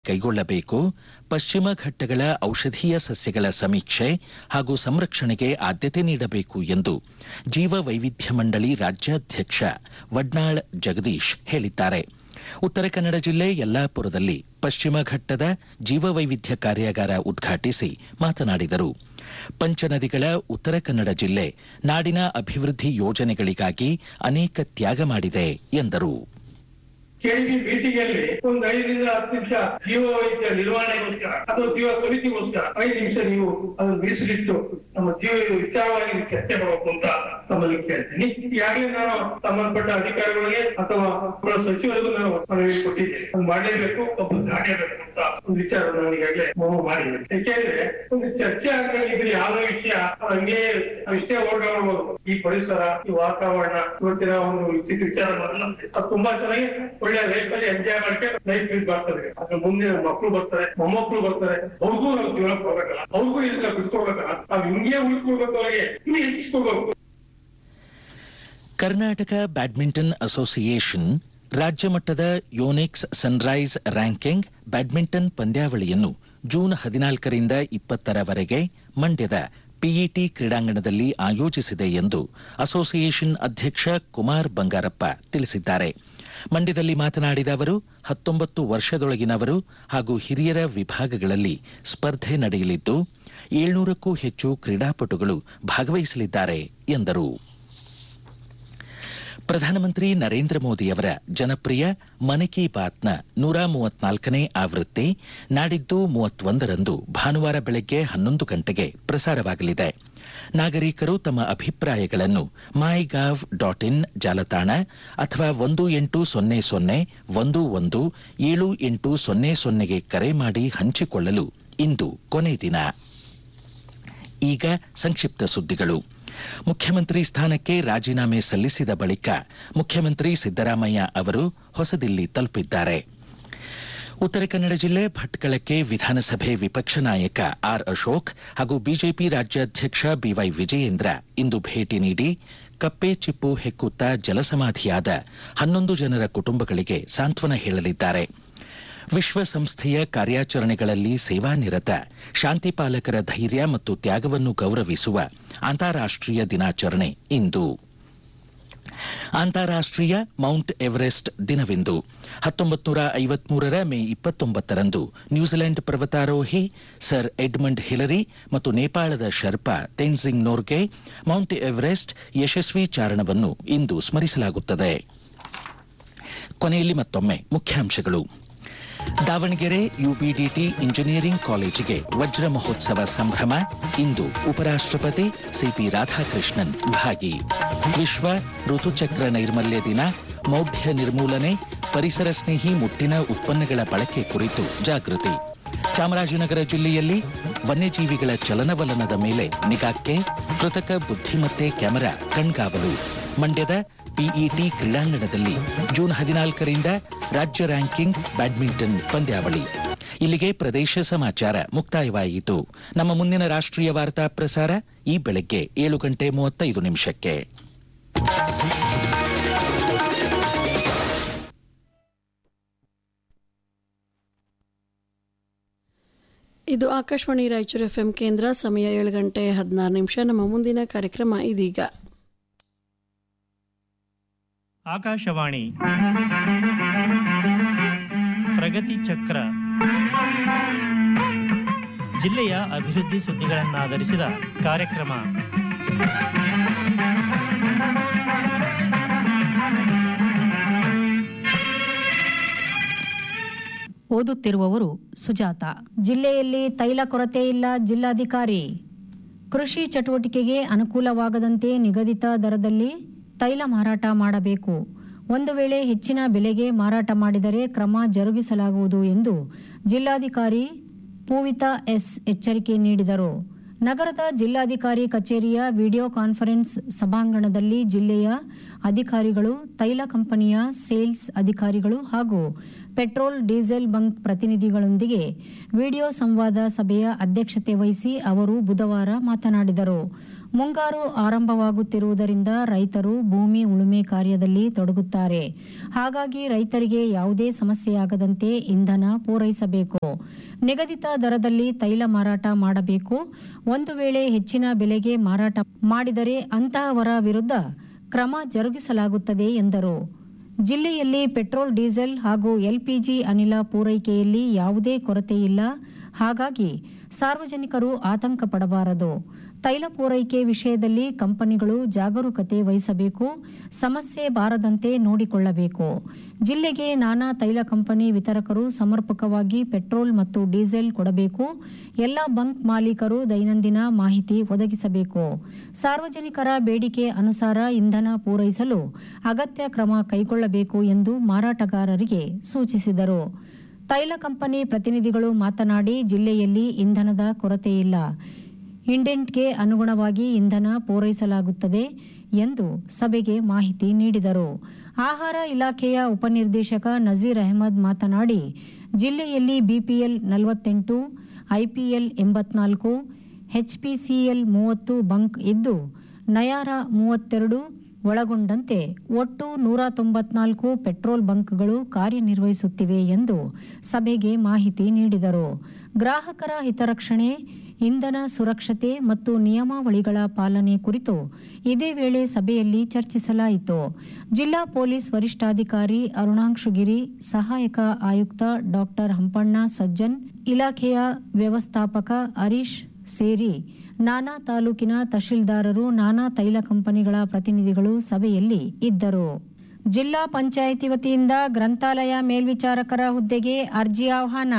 ಕೈಗೊಳ್ಳಬೇಕು ಪಶ್ಚಿಮ ಘಟ್ಟಗಳ ಔಷಧೀಯ ಸಸ್ಯಗಳ ಸಮೀಕ್ಷೆ ಹಾಗೂ ಸಂರಕ್ಷಣೆಗೆ ಆದ್ಯತೆ ನೀಡಬೇಕು ಎಂದು ಜೀವ ವೈವಿಧ್ಯ ಮಂಡಳಿ ರಾಜ್ಯಾಧ್ಯಕ್ಷ ವಡ್ನಾಳ್ ಜಗದೀಶ್ ಹೇಳಿದ್ದಾರೆ ಉತ್ತರ ಕನ್ನಡ ಜಿಲ್ಲೆ ಯಲ್ಲಾಪುರದಲ್ಲಿ ಪಶ್ಚಿಮ ಘಟ್ಟದ ಜೀವವೈವಿಧ್ಯ ಕಾರ್ಯಾಗಾರ ಉದ್ಘಾಟಿಸಿ ಮಾತನಾಡಿದರು ಪಂಚನದಿಗಳ ಉತ್ತರ ಕನ್ನಡ ಜಿಲ್ಲೆ ನಾಡಿನ ಅಭಿವೃದ್ಧಿ ಯೋಜನೆಗಳಿಗಾಗಿ ಅನೇಕ ತ್ಯಾಗ ಮಾಡಿದೆ ಎಂದರು ಕೆಳಗಿ ಮೀಟಿಂಗಲ್ಲಿ ಒಂದು ಐದರಿಂದ ಹತ್ತು ನಿಮಿಷ ಜೀವ ವೈದ್ಯ ನಿರ್ವಹಣೆಗೋಸ್ಕರ ಅಥವಾ ಜೀವ ಸಮಿತಿಗೋಸ್ಕರ ಐದು ನಿಮಿಷ ನೀವು ಅದನ್ನು ಮೀಸಲಿಟ್ಟು ನಮ್ಮ ಜೀವ ವಿಚಾರವಾಗಿ ನೀವು ಚರ್ಚೆ ಮಾಡಬೇಕು ಅಂತ ತಮ್ಮಲ್ಲಿ ಕೇಳ್ತೀನಿ ಈಗಾಗಲೇ ನಾನು ಸಂಬಂಧಪಟ್ಟ ಅಧಿಕಾರಿಗಳಿಗೆ ಅಥವಾ ಅವರ ಸಚಿವರಿಗೂ ನಾನು ಮನವಿ ಕೊಟ್ಟಿದ್ದೆ ಅದು ಮಾಡಲೇಬೇಕು ಕಂಪಲ್ಸರಿ ಆಗಲೇಬೇಕು ಅಂತ ಒಂದು ವಿಚಾರ ನಾನು ಈಗಾಗಲೇ ಮನವಿ ಮಾಡಿದ್ದೇನೆ ಯಾಕೆಂದ್ರೆ ಒಂದು ಚರ್ಚೆ ಆಗ್ಬೇಕಿದ್ರೆ ಯಾವುದೋ ವಿಷಯ ಅದು ಹಂಗೆ ನಾವು ಇಷ್ಟೇ ಓಡಾಡಬಹುದು ಈ ಪರಿಸರ ಈ ವಾತಾವರಣ ಇವತ್ತಿನ ಒಂದು ಸ್ಥಿತಿ ವಿಚಾರ ಮಾಡಲ್ಲ ಅದು ತುಂಬಾ ಚೆನ್ನಾಗಿ ಒಳ್ಳೆ ಲೈಫ್ ಅಲ್ಲಿ ಎಂಜಾಯ್ ಮಾಡ್ಕೆ ಲೈಫ್ ಲೀಡ್ ಮಾಡ್ತಾರೆ ಅದ್ರ ಮುಂದೆ ಮಕ್ಕಳು ಬರ್ತಾರೆ ಮೊಮ್ಮಕ್ಕಳು ಬರ್ತಾರೆ ಅವ್ರಿಗೂ ನಾವು ಜೀವನ ಕೊಡ್ಬೇಕಲ್ಲ ಅವ್ರಿಗೂ ಇದನ್ನ ಬಿಟ್ಕೊಡ್ಬೇಕಲ್ಲ ನಾವು ಹಿಂಗೆ ಉಳಿಸ್ಕೊಡ್ಬೇಕು ಅವ್ರಿಗೆ ಇನ್ನು ಹೆಚ್ಚಿಸ್ಕೋಬೇಕು ಕರ್ನಾಟಕ ಬ್ಯಾಡ್ಮಿಂಟನ್ ಅಸೋಸಿಯೇಷನ್ ರಾಜ್ಯ ಮಟ್ಟದ ಯೋನೆಕ್ಸ್ ಸನ್ರೈಸ್ ರ್ಯಾಂಕಿಂಗ್ ಬ್ಯಾಡ್ಮಿಂಟನ್ ಪಂದ್ಯಾವಳಿಯನ್ನು ಜೂನ್ ಹದಿನಾಲ್ಕರಿಂದ ಇಪ್ಪತ್ತರವರೆಗೆ ಮಂಡ್ಯದ ಪಿಇಟಿ ಕ್ರೀಡಾಂಗಣದಲ್ಲಿ ಆಯೋಜಿಸಿದೆ ಎಂದು ಅಸೋಸಿಯೇಷನ್ ಅಧ್ಯಕ್ಷ ಕುಮಾರ್ ಬಂಗಾರಪ್ಪ ತಿಳಿಸಿದ್ದಾರೆ ಮಂಡ್ಯದಲ್ಲಿ ಮಾತನಾಡಿದ ಅವರು ಹತ್ತೊಂಬತ್ತು ವರ್ಷದೊಳಗಿನವರು ಹಾಗೂ ಹಿರಿಯರ ವಿಭಾಗಗಳಲ್ಲಿ ಸ್ಪರ್ಧೆ ನಡೆಯಲಿದ್ದು ಏಳ್ನೂರಕ್ಕೂ ಹೆಚ್ಚು ಕ್ರೀಡಾಪಟುಗಳು ಭಾಗವಹಿಸಲಿದ್ದಾರೆ ಎಂದರು ಪ್ರಧಾನಮಂತ್ರಿ ನರೇಂದ್ರ ಮೋದಿಯವರ ಜನಪ್ರಿಯ ಮನ್ ಕಿ ಬಾತ್ನ ನೂರ ಮೂವತ್ನಾಲ್ಕನೇ ಆವೃತ್ತಿ ನಾಡಿದ್ದು ಮೂವತ್ತೊಂದರಂದು ಭಾನುವಾರ ಬೆಳಗ್ಗೆ ಹನ್ನೊಂದು ಗಂಟೆಗೆ ಪ್ರಸಾರವಾಗಲಿದೆ ನಾಗರಿಕರು ತಮ್ಮ ಅಭಿಪ್ರಾಯಗಳನ್ನು ಮೈ ಗಾವ್ ಡಾಟ್ ಇನ್ ಜಾಲತಾಣ ಅಥವಾ ಒಂದು ಎಂಟು ಸೊನ್ನೆ ಸೊನ್ನೆ ಒಂದು ಒಂದು ಏಳು ಎಂಟು ಸೊನ್ನೆ ಸೊನ್ನೆಗೆ ಕರೆ ಮಾಡಿ ಹಂಚಿಕೊಳ್ಳಲು ಇಂದು ಕೊನೆ ದಿನ ಈಗ ಸಂಕ್ಷಿಪ್ತ ಸುದ್ದಿಗಳು ಮುಖ್ಯಮಂತ್ರಿ ಸ್ಥಾನಕ್ಕೆ ರಾಜೀನಾಮೆ ಸಲ್ಲಿಸಿದ ಬಳಿಕ ಮುಖ್ಯಮಂತ್ರಿ ಸಿದ್ದರಾಮಯ್ಯ ಅವರು ಹೊಸದಿಲ್ಲಿ ತಲುಪಿದ್ದಾರೆ ಉತ್ತರ ಕನ್ನಡ ಜಿಲ್ಲೆ ಭಟ್ಕಳಕ್ಕೆ ವಿಧಾನಸಭೆ ವಿಪಕ್ಷ ನಾಯಕ ಆರ್ ಅಶೋಕ್ ಹಾಗೂ ಬಿಜೆಪಿ ರಾಜ್ಯಾಧ್ಯಕ್ಷ ಬಿವೈ ವಿಜಯೇಂದ್ರ ಇಂದು ಭೇಟಿ ನೀಡಿ ಕಪ್ಪೆ ಚಿಪ್ಪು ಹೆಕ್ಕುತ್ತಾ ಜಲಸಮಾಧಿಯಾದ ಹನ್ನೊಂದು ಜನರ ಕುಟುಂಬಗಳಿಗೆ ಸಾಂತ್ವನ ಹೇಳಲಿದ್ದಾರೆ ವಿಶ್ವಸಂಸ್ಥೆಯ ಕಾರ್ಯಾಚರಣೆಗಳಲ್ಲಿ ಸೇವಾನಿರತ ಶಾಂತಿಪಾಲಕರ ಧೈರ್ಯ ಮತ್ತು ತ್ಯಾಗವನ್ನು ಗೌರವಿಸುವ ಅಂತಾರಾಷ್ಟೀಯ ದಿನಾಚರಣೆ ಇಂದು ಅಂತಾರಾಷ್ಟೀಯ ಮೌಂಟ್ ಎವರೆಸ್ಟ್ ದಿನವಿಂದು ಹತ್ತೊಂಬತ್ತು ನೂರ ಐವತ್ಮೂರರ ಮೇ ಇಪ್ಪತ್ತೊಂಬತ್ತರಂದು ನ್ಯೂಜಿಲೆಂಡ್ ಪರ್ವತಾರೋಹಿ ಸರ್ ಎಡ್ಮಂಡ್ ಹಿಲರಿ ಮತ್ತು ನೇಪಾಳದ ಶರ್ಪಾ ತೆನ್ಸಿಂಗ್ ನೋರ್ಗೆ ಮೌಂಟ್ ಎವರೆಸ್ಟ್ ಯಶಸ್ವಿ ಚಾರಣವನ್ನು ಇಂದು ಸ್ಮರಿಸಲಾಗುತ್ತದೆ ಕೊನೆಯಲ್ಲಿ ಮತ್ತೊಮ್ಮೆ ಮುಖ್ಯಾಂಶಗಳು ದಾವಣಗೆರೆ ಯುಬಿಡಿಟಿ ಇಂಜಿನಿಯರಿಂಗ್ ಕಾಲೇಜಿಗೆ ವಜ್ರ ಮಹೋತ್ಸವ ಸಂಭ್ರಮ ಇಂದು ಉಪರಾಷ್ಟಪತಿ ಸಿಪಿ ರಾಧಾಕೃಷ್ಣನ್ ಭಾಗಿ ವಿಶ್ವ ಋತುಚಕ್ರ ನೈರ್ಮಲ್ಯ ದಿನ ಮೌಢ್ಯ ನಿರ್ಮೂಲನೆ ಪರಿಸರ ಸ್ನೇಹಿ ಮುಟ್ಟಿನ ಉತ್ಪನ್ನಗಳ ಬಳಕೆ ಕುರಿತು ಜಾಗೃತಿ ಚಾಮರಾಜನಗರ ಜಿಲ್ಲೆಯಲ್ಲಿ ವನ್ಯಜೀವಿಗಳ ಚಲನವಲನದ ಮೇಲೆ ನಿಗಾಕ್ಕೆ ಕೃತಕ ಬುದ್ಧಿಮತ್ತೆ ಕ್ಯಾಮೆರಾ ಕಣ್ಗಾವಲು ಮಂಡ್ಯದ ಪಿಇಟಿ ಕ್ರೀಡಾಂಗಣದಲ್ಲಿ ಜೂನ್ ಹದಿನಾಲ್ಕರಿಂದ ರಾಜ್ಯ ರ್ಯಾಂಕಿಂಗ್ ಬ್ಯಾಡ್ಮಿಂಟನ್ ಪಂದ್ಯಾವಳಿ ಇಲ್ಲಿಗೆ ಪ್ರದೇಶ ಸಮಾಚಾರ ಮುಕ್ತಾಯವಾಯಿತು ನಮ್ಮ ಮುಂದಿನ ರಾಷ್ಟ್ರೀಯ ವಾರ್ತಾ ಪ್ರಸಾರ ಈ ಬೆಳಗ್ಗೆ ಏಳು ಗಂಟೆ ಮೂವತ್ತೈದು ನಿಮಿಷಕ್ಕೆ ಇದು ಆಕಾಶವಾಣಿ ರಾಯಚೂರು ಎಫ್ ಕೇಂದ್ರ ಸಮಯ ಏಳು ಗಂಟೆ ಹದಿನಾರು ನಿಮಿಷ ನಮ್ಮ ಮುಂದಿನ ಕಾರ್ಯಕ್ರಮ ಇದೀಗ ಆಕಾಶವಾಣಿ ಪ್ರಗತಿ ಚಕ್ರ ಜಿಲ್ಲೆಯ ಅಭಿವೃದ್ಧಿ ಸುದ್ದಿಗಳನ್ನಾಧರಿಸಿದ ಕಾರ್ಯಕ್ರಮ ಓದುತ್ತಿರುವವರು ಸುಜಾತ ಜಿಲ್ಲೆಯಲ್ಲಿ ತೈಲ ಕೊರತೆ ಇಲ್ಲ ಜಿಲ್ಲಾಧಿಕಾರಿ ಕೃಷಿ ಚಟುವಟಿಕೆಗೆ ಅನುಕೂಲವಾಗದಂತೆ ನಿಗದಿತ ದರದಲ್ಲಿ ತೈಲ ಮಾರಾಟ ಮಾಡಬೇಕು ಒಂದು ವೇಳೆ ಹೆಚ್ಚಿನ ಬೆಲೆಗೆ ಮಾರಾಟ ಮಾಡಿದರೆ ಕ್ರಮ ಜರುಗಿಸಲಾಗುವುದು ಎಂದು ಜಿಲ್ಲಾಧಿಕಾರಿ ಪೂವಿತಾ ಎಸ್ ಎಚ್ಚರಿಕೆ ನೀಡಿದರು ನಗರದ ಜಿಲ್ಲಾಧಿಕಾರಿ ಕಚೇರಿಯ ವಿಡಿಯೋ ಕಾನ್ಫರೆನ್ಸ್ ಸಭಾಂಗಣದಲ್ಲಿ ಜಿಲ್ಲೆಯ ಅಧಿಕಾರಿಗಳು ತೈಲ ಕಂಪನಿಯ ಸೇಲ್ಸ್ ಅಧಿಕಾರಿಗಳು ಹಾಗೂ ಪೆಟ್ರೋಲ್ ಡೀಸೆಲ್ ಬಂಕ್ ಪ್ರತಿನಿಧಿಗಳೊಂದಿಗೆ ವಿಡಿಯೋ ಸಂವಾದ ಸಭೆಯ ಅಧ್ಯಕ್ಷತೆ ವಹಿಸಿ ಅವರು ಬುಧವಾರ ಮಾತನಾಡಿದರು ಮುಂಗಾರು ಆರಂಭವಾಗುತ್ತಿರುವುದರಿಂದ ರೈತರು ಭೂಮಿ ಉಳುಮೆ ಕಾರ್ಯದಲ್ಲಿ ತೊಡಗುತ್ತಾರೆ ಹಾಗಾಗಿ ರೈತರಿಗೆ ಯಾವುದೇ ಸಮಸ್ಯೆಯಾಗದಂತೆ ಇಂಧನ ಪೂರೈಸಬೇಕು ನಿಗದಿತ ದರದಲ್ಲಿ ತೈಲ ಮಾರಾಟ ಮಾಡಬೇಕು ಒಂದು ವೇಳೆ ಹೆಚ್ಚಿನ ಬೆಲೆಗೆ ಮಾರಾಟ ಮಾಡಿದರೆ ಅಂತಹವರ ವಿರುದ್ಧ ಕ್ರಮ ಜರುಗಿಸಲಾಗುತ್ತದೆ ಎಂದರು ಜಿಲ್ಲೆಯಲ್ಲಿ ಪೆಟ್ರೋಲ್ ಡೀಸೆಲ್ ಹಾಗೂ ಎಲ್ಪಿಜಿ ಅನಿಲ ಪೂರೈಕೆಯಲ್ಲಿ ಯಾವುದೇ ಕೊರತೆ ಇಲ್ಲ ಹಾಗಾಗಿ ಸಾರ್ವಜನಿಕರು ಆತಂಕ ಪಡಬಾರದು ತೈಲ ಪೂರೈಕೆ ವಿಷಯದಲ್ಲಿ ಕಂಪನಿಗಳು ಜಾಗರೂಕತೆ ವಹಿಸಬೇಕು ಸಮಸ್ಯೆ ಬಾರದಂತೆ ನೋಡಿಕೊಳ್ಳಬೇಕು ಜಿಲ್ಲೆಗೆ ನಾನಾ ತೈಲ ಕಂಪನಿ ವಿತರಕರು ಸಮರ್ಪಕವಾಗಿ ಪೆಟ್ರೋಲ್ ಮತ್ತು ಡೀಸೆಲ್ ಕೊಡಬೇಕು ಎಲ್ಲ ಬಂಕ್ ಮಾಲೀಕರು ದೈನಂದಿನ ಮಾಹಿತಿ ಒದಗಿಸಬೇಕು ಸಾರ್ವಜನಿಕರ ಬೇಡಿಕೆ ಅನುಸಾರ ಇಂಧನ ಪೂರೈಸಲು ಅಗತ್ಯ ಕ್ರಮ ಕೈಗೊಳ್ಳಬೇಕು ಎಂದು ಮಾರಾಟಗಾರರಿಗೆ ಸೂಚಿಸಿದರು ತೈಲ ಕಂಪನಿ ಪ್ರತಿನಿಧಿಗಳು ಮಾತನಾಡಿ ಜಿಲ್ಲೆಯಲ್ಲಿ ಇಂಧನದ ಕೊರತೆಯಿಲ್ಲ ಇಂಡೆಂಟ್ಗೆ ಅನುಗುಣವಾಗಿ ಇಂಧನ ಪೂರೈಸಲಾಗುತ್ತದೆ ಎಂದು ಸಭೆಗೆ ಮಾಹಿತಿ ನೀಡಿದರು ಆಹಾರ ಇಲಾಖೆಯ ಉಪನಿರ್ದೇಶಕ ನಜೀರ್ ಅಹಮದ್ ಮಾತನಾಡಿ ಜಿಲ್ಲೆಯಲ್ಲಿ ಬಿಪಿಎಲ್ ನಲವತ್ತೆಂಟು ಐಪಿಎಲ್ ಎಂಬತ್ನಾಲ್ಕು ಎಚ್ಪಿಸಿಎಲ್ ಮೂವತ್ತು ಬಂಕ್ ಇದ್ದು ನಯಾರ ಮೂವತ್ತೆರಡು ಒಳಗೊಂಡಂತೆ ಒಟ್ಟು ನೂರ ತೊಂಬತ್ನಾಲ್ಕು ಪೆಟ್ರೋಲ್ ಬಂಕ್ಗಳು ಕಾರ್ಯನಿರ್ವಹಿಸುತ್ತಿವೆ ಎಂದು ಸಭೆಗೆ ಮಾಹಿತಿ ನೀಡಿದರು ಗ್ರಾಹಕರ ಹಿತರಕ್ಷಣೆ ಇಂಧನ ಸುರಕ್ಷತೆ ಮತ್ತು ನಿಯಮಾವಳಿಗಳ ಪಾಲನೆ ಕುರಿತು ಇದೇ ವೇಳೆ ಸಭೆಯಲ್ಲಿ ಚರ್ಚಿಸಲಾಯಿತು ಜಿಲ್ಲಾ ಪೊಲೀಸ್ ವರಿಷ್ಠಾಧಿಕಾರಿ ಅರುಣಾಂಶುಗಿರಿ ಸಹಾಯಕ ಆಯುಕ್ತ ಡಾಕ್ಟರ್ ಹಂಪಣ್ಣ ಸಜ್ಜನ್ ಇಲಾಖೆಯ ವ್ಯವಸ್ಥಾಪಕ ಹರೀಶ್ ಸೇರಿ ನಾನಾ ತಾಲೂಕಿನ ತಹಶೀಲ್ದಾರರು ನಾನಾ ತೈಲ ಕಂಪನಿಗಳ ಪ್ರತಿನಿಧಿಗಳು ಸಭೆಯಲ್ಲಿ ಇದ್ದರು ಜಿಲ್ಲಾ ಪಂಚಾಯಿತಿ ವತಿಯಿಂದ ಗ್ರಂಥಾಲಯ ಮೇಲ್ವಿಚಾರಕರ ಹುದ್ದೆಗೆ ಅರ್ಜಿ ಆಹ್ವಾನ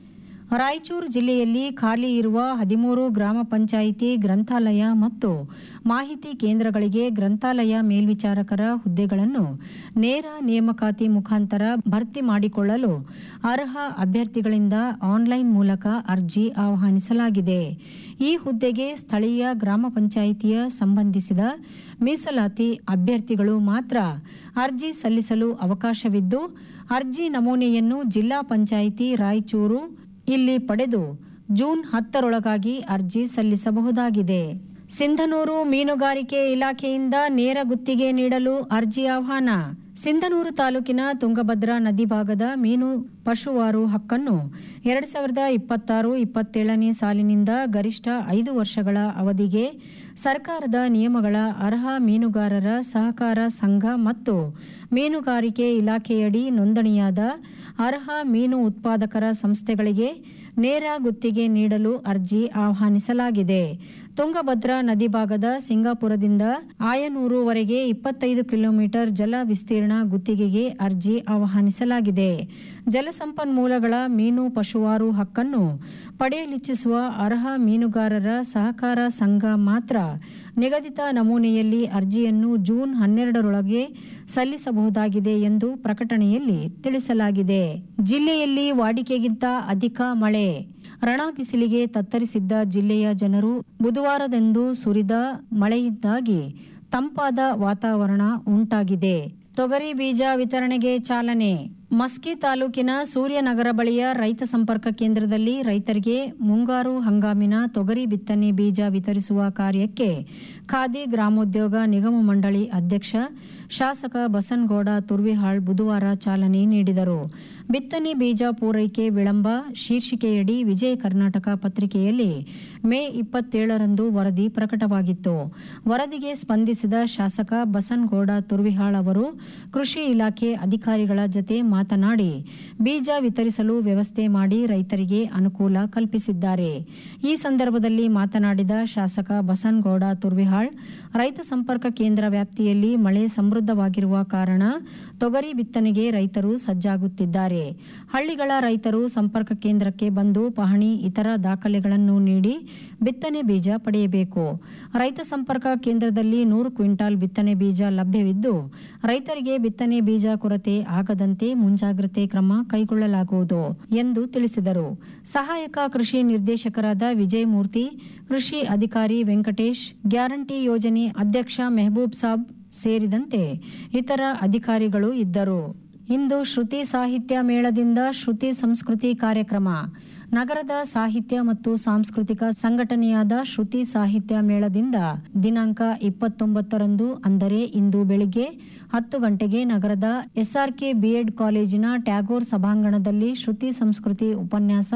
ರಾಯಚೂರು ಜಿಲ್ಲೆಯಲ್ಲಿ ಖಾಲಿ ಇರುವ ಹದಿಮೂರು ಗ್ರಾಮ ಪಂಚಾಯಿತಿ ಗ್ರಂಥಾಲಯ ಮತ್ತು ಮಾಹಿತಿ ಕೇಂದ್ರಗಳಿಗೆ ಗ್ರಂಥಾಲಯ ಮೇಲ್ವಿಚಾರಕರ ಹುದ್ದೆಗಳನ್ನು ನೇರ ನೇಮಕಾತಿ ಮುಖಾಂತರ ಭರ್ತಿ ಮಾಡಿಕೊಳ್ಳಲು ಅರ್ಹ ಅಭ್ಯರ್ಥಿಗಳಿಂದ ಆನ್ಲೈನ್ ಮೂಲಕ ಅರ್ಜಿ ಆಹ್ವಾನಿಸಲಾಗಿದೆ ಈ ಹುದ್ದೆಗೆ ಸ್ಥಳೀಯ ಗ್ರಾಮ ಪಂಚಾಯಿತಿಯ ಸಂಬಂಧಿಸಿದ ಮೀಸಲಾತಿ ಅಭ್ಯರ್ಥಿಗಳು ಮಾತ್ರ ಅರ್ಜಿ ಸಲ್ಲಿಸಲು ಅವಕಾಶವಿದ್ದು ಅರ್ಜಿ ನಮೂನೆಯನ್ನು ಜಿಲ್ಲಾ ಪಂಚಾಯಿತಿ ರಾಯಚೂರು ಇಲ್ಲಿ ಪಡೆದು ಜೂನ್ ಹತ್ತರೊಳಗಾಗಿ ಅರ್ಜಿ ಸಲ್ಲಿಸಬಹುದಾಗಿದೆ ಸಿಂಧನೂರು ಮೀನುಗಾರಿಕೆ ಇಲಾಖೆಯಿಂದ ನೇರ ಗುತ್ತಿಗೆ ನೀಡಲು ಅರ್ಜಿ ಆಹ್ವಾನ ಸಿಂಧನೂರು ತಾಲೂಕಿನ ತುಂಗಭದ್ರಾ ನದಿ ಭಾಗದ ಮೀನು ಪಶುವಾರು ಹಕ್ಕನ್ನು ಎರಡು ಸಾವಿರದ ಇಪ್ಪತ್ತಾರು ಇಪ್ಪತ್ತೇಳನೇ ಸಾಲಿನಿಂದ ಗರಿಷ್ಠ ಐದು ವರ್ಷಗಳ ಅವಧಿಗೆ ಸರ್ಕಾರದ ನಿಯಮಗಳ ಅರ್ಹ ಮೀನುಗಾರರ ಸಹಕಾರ ಸಂಘ ಮತ್ತು ಮೀನುಗಾರಿಕೆ ಇಲಾಖೆಯಡಿ ನೋಂದಣಿಯಾದ ಅರ್ಹ ಮೀನು ಉತ್ಪಾದಕರ ಸಂಸ್ಥೆಗಳಿಗೆ ನೇರ ಗುತ್ತಿಗೆ ನೀಡಲು ಅರ್ಜಿ ಆಹ್ವಾನಿಸಲಾಗಿದೆ ತುಂಗಭದ್ರಾ ನದಿ ಭಾಗದ ಸಿಂಗಾಪುರದಿಂದ ಆಯನೂರುವರೆಗೆ ಇಪ್ಪತ್ತೈದು ಕಿಲೋಮೀಟರ್ ಜಲ ವಿಸ್ತೀರ್ಣ ಗುತ್ತಿಗೆಗೆ ಅರ್ಜಿ ಆಹ್ವಾನಿಸಲಾಗಿದೆ ಜಲಸಂಪನ್ಮೂಲಗಳ ಮೀನು ಪಶುವಾರು ಹಕ್ಕನ್ನು ಪಡೆಯಲಿಚ್ಛಿಸುವ ಅರ್ಹ ಮೀನುಗಾರರ ಸಹಕಾರ ಸಂಘ ಮಾತ್ರ ನಿಗದಿತ ನಮೂನೆಯಲ್ಲಿ ಅರ್ಜಿಯನ್ನು ಜೂನ್ ಹನ್ನೆರಡರೊಳಗೆ ಸಲ್ಲಿಸಬಹುದಾಗಿದೆ ಎಂದು ಪ್ರಕಟಣೆಯಲ್ಲಿ ತಿಳಿಸಲಾಗಿದೆ ಜಿಲ್ಲೆಯಲ್ಲಿ ವಾಡಿಕೆಗಿಂತ ಅಧಿಕ ಮಳೆ ರಣ ಬಿಸಿಲಿಗೆ ತತ್ತರಿಸಿದ್ದ ಜಿಲ್ಲೆಯ ಜನರು ಬುಧವಾರದಂದು ಸುರಿದ ಮಳೆಯಿಂದಾಗಿ ತಂಪಾದ ವಾತಾವರಣ ಉಂಟಾಗಿದೆ ತೊಗರಿ ಬೀಜ ವಿತರಣೆಗೆ ಚಾಲನೆ ಮಸ್ಕಿ ತಾಲೂಕಿನ ಸೂರ್ಯನಗರ ಬಳಿಯ ರೈತ ಸಂಪರ್ಕ ಕೇಂದ್ರದಲ್ಲಿ ರೈತರಿಗೆ ಮುಂಗಾರು ಹಂಗಾಮಿನ ತೊಗರಿ ಬಿತ್ತನೆ ಬೀಜ ವಿತರಿಸುವ ಕಾರ್ಯಕ್ಕೆ ಖಾದಿ ಗ್ರಾಮೋದ್ಯೋಗ ನಿಗಮ ಮಂಡಳಿ ಅಧ್ಯಕ್ಷ ಶಾಸಕ ಬಸನಗೌಡ ತುರ್ವಿಹಾಳ್ ಬುಧವಾರ ಚಾಲನೆ ನೀಡಿದರು ಬಿತ್ತನೆ ಬೀಜ ಪೂರೈಕೆ ವಿಳಂಬ ಶೀರ್ಷಿಕೆಯಡಿ ವಿಜಯ ಕರ್ನಾಟಕ ಪತ್ರಿಕೆಯಲ್ಲಿ ಮೇ ಇಪ್ಪತ್ತೇಳರಂದು ವರದಿ ಪ್ರಕಟವಾಗಿತ್ತು ವರದಿಗೆ ಸ್ಪಂದಿಸಿದ ಶಾಸಕ ಬಸನಗೌಡ ತುರ್ವಿಹಾಳ್ ಅವರು ಕೃಷಿ ಇಲಾಖೆ ಅಧಿಕಾರಿಗಳ ಜತೆ ಮಾತನಾಡಿ ಬೀಜ ವಿತರಿಸಲು ವ್ಯವಸ್ಥೆ ಮಾಡಿ ರೈತರಿಗೆ ಅನುಕೂಲ ಕಲ್ಪಿಸಿದ್ದಾರೆ ಈ ಸಂದರ್ಭದಲ್ಲಿ ಮಾತನಾಡಿದ ಶಾಸಕ ಬಸನಗೌಡ ತುರ್ವಿಹಾಳ್ ರೈತ ಸಂಪರ್ಕ ಕೇಂದ್ರ ವ್ಯಾಪ್ತಿಯಲ್ಲಿ ಮಳೆ ಸಮೃದ್ಧವಾಗಿರುವ ಕಾರಣ ತೊಗರಿ ಬಿತ್ತನೆಗೆ ರೈತರು ಸಜ್ಜಾಗುತ್ತಿದ್ದಾರೆ ಹಳ್ಳಿಗಳ ರೈತರು ಸಂಪರ್ಕ ಕೇಂದ್ರಕ್ಕೆ ಬಂದು ಪಹಣಿ ಇತರ ದಾಖಲೆಗಳನ್ನು ನೀಡಿ ಬಿತ್ತನೆ ಬೀಜ ಪಡೆಯಬೇಕು ರೈತ ಸಂಪರ್ಕ ಕೇಂದ್ರದಲ್ಲಿ ನೂರು ಕ್ವಿಂಟಾಲ್ ಬಿತ್ತನೆ ಬೀಜ ಲಭ್ಯವಿದ್ದು ರೈತರಿಗೆ ಬಿತ್ತನೆ ಬೀಜ ಕೊರತೆ ಆಗದಂತೆ ಮುಂಜಾಗ್ರತೆ ಕ್ರಮ ಕೈಗೊಳ್ಳಲಾಗುವುದು ಎಂದು ತಿಳಿಸಿದರು ಸಹಾಯಕ ಕೃಷಿ ನಿರ್ದೇಶಕರಾದ ವಿಜಯಮೂರ್ತಿ ಕೃಷಿ ಅಧಿಕಾರಿ ವೆಂಕಟೇಶ್ ಗ್ಯಾರಂಟಿ ಯೋಜನೆ ಅಧ್ಯಕ್ಷ ಮೆಹಬೂಬ್ ಸಾಬ್ ಸೇರಿದಂತೆ ಇತರ ಅಧಿಕಾರಿಗಳು ಇದ್ದರು ಇಂದು ಶ್ರುತಿ ಸಾಹಿತ್ಯ ಮೇಳದಿಂದ ಶ್ರುತಿ ಸಂಸ್ಕೃತಿ ಕಾರ್ಯಕ್ರಮ ನಗರದ ಸಾಹಿತ್ಯ ಮತ್ತು ಸಾಂಸ್ಕೃತಿಕ ಸಂಘಟನೆಯಾದ ಶ್ರುತಿ ಸಾಹಿತ್ಯ ಮೇಳದಿಂದ ದಿನಾಂಕ ಇಪ್ಪತ್ತೊಂಬತ್ತರಂದು ಅಂದರೆ ಇಂದು ಬೆಳಿಗ್ಗೆ ಹತ್ತು ಗಂಟೆಗೆ ನಗರದ ಎಸ್ಆರ್ಕೆ ಬಿಎಡ್ ಕಾಲೇಜಿನ ಟ್ಯಾಗೋರ್ ಸಭಾಂಗಣದಲ್ಲಿ ಶ್ರುತಿ ಸಂಸ್ಕೃತಿ ಉಪನ್ಯಾಸ